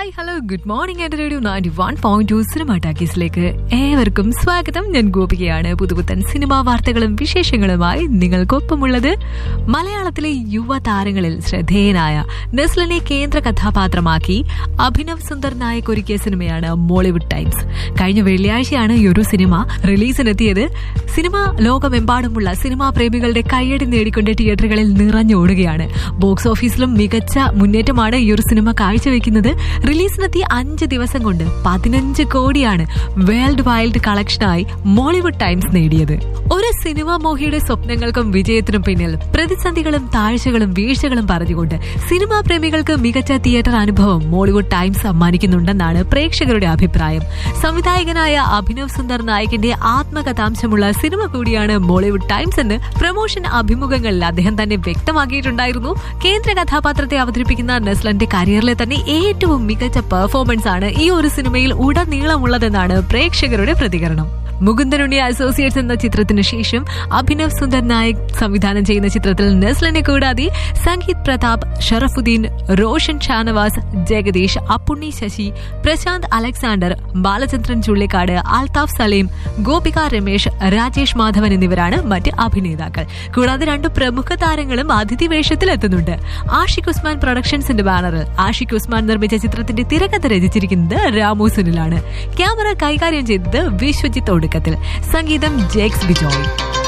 hi hello good morning എന്റെ radio ninety one point two cinema ടാക്കീസിലേക്ക് ഏവർക്കും സ്വാഗതം ഞാൻ ഗോപികയാണ് പുതുപുത്തൻ സിനിമാ വാർത്തകളും വിശേഷങ്ങളുമായി നിങ്ങൾക്കൊപ്പമുള്ളത് മലയാളത്തിലെ യുവ താരങ്ങളിൽ ശ്രദ്ധേയനായ നെസ്ലിനെ കേന്ദ്ര കഥാപാത്രമാക്കി അഭിനവ് സുന്ദർ നായക് ഒരുക്കിയ സിനിമയാണ് മോളിവുഡ് ടൈംസ് കഴിഞ്ഞ വെള്ളിയാഴ്ചയാണ് ഈ ഒരു സിനിമ റിലീസിനെത്തിയത് സിനിമ ലോകമെമ്പാടുമുള്ള സിനിമാ പ്രേമികളുടെ കയ്യടി നേടിക്കൊണ്ട് തിയേറ്ററുകളിൽ നിറഞ്ഞോടുകയാണ് ബോക്സ് ഓഫീസിലും മികച്ച മുന്നേറ്റമാണ് ഈ ഒരു സിനിമ കാഴ്ചവെക്കുന്നത് റിലീസിനെത്തിയ അഞ്ച് ദിവസം കൊണ്ട് പതിനഞ്ച് കോടിയാണ് വേൾഡ് വൈൽഡ് കളക്ഷനായി മോളിവുഡ് ടൈംസ് നേടിയത് ഒരു സിനിമാ മോഹിയുടെ സ്വപ്നങ്ങൾക്കും വിജയത്തിനും പിന്നിൽ പ്രതിസന്ധികളും താഴ്ചകളും വീഴ്ചകളും പറഞ്ഞുകൊണ്ട് സിനിമാ പ്രേമികൾക്ക് മികച്ച തിയേറ്റർ അനുഭവം മോളിവുഡ് ടൈംസ് സമ്മാനിക്കുന്നുണ്ടെന്നാണ് പ്രേക്ഷകരുടെ അഭിപ്രായം സംവിധായകനായ അഭിനവ് സുന്ദർ നായകിന്റെ ആത്മകഥാംശമുള്ള സിനിമ കൂടിയാണ് മോളിവുഡ് ടൈംസ് എന്ന് പ്രൊമോഷൻ അഭിമുഖങ്ങളിൽ അദ്ദേഹം തന്നെ വ്യക്തമാക്കിയിട്ടുണ്ടായിരുന്നു കേന്ദ്ര കഥാപാത്രത്തെ അവതരിപ്പിക്കുന്ന നെസ്ലന്റെ കരിയറിലെ തന്നെ ഏറ്റവും മികച്ച പെർഫോമൻസ് ആണ് ഈ ഒരു സിനിമയിൽ ഉടനീളമുള്ളതെന്നാണ് പ്രേക്ഷകരുടെ പ്രതികരണം മുകുന്ദനുണ്ണി അസോസിയേറ്റ്സ് എന്ന ചിത്രത്തിന് ശേഷം അഭിനവ് സുന്ദർ നായക് സംവിധാനം ചെയ്യുന്ന ചിത്രത്തിൽ നെസ്ലിനെ കൂടാതെ സംഗീത് പ്രതാപ് ഷറഫുദ്ദീൻ റോഷൻ ഷാനവാസ് ജഗദീഷ് അപ്പുണ്ണി ശശി പ്രശാന്ത് അലക്സാണ്ടർ ബാലചന്ദ്രൻ ചുള്ളിക്കാട് അൽതാഫ് സലീം ഗോപിക രമേശ് രാജേഷ് മാധവൻ എന്നിവരാണ് മറ്റ് അഭിനേതാക്കൾ കൂടാതെ രണ്ട് പ്രമുഖ താരങ്ങളും അതിഥി വേഷത്തിൽ എത്തുന്നുണ്ട് ആഷിഖ് ഉസ്മാൻ പ്രൊഡക്ഷൻസിന്റെ ബാനറിൽ ആഷിഖ് ഉസ്മാൻ നിർമ്മിച്ച ചിത്രത്തിന്റെ തിരക്കഥ രചിച്ചിരിക്കുന്നത് രാമു സുനിലാണ് ക്യാമറ കൈകാര്യം ചെയ്തത് വിശ്വജിത്ത് ഒടുക്കത്തിൽ സംഗീതം ജേക്സ് ബിജോയ്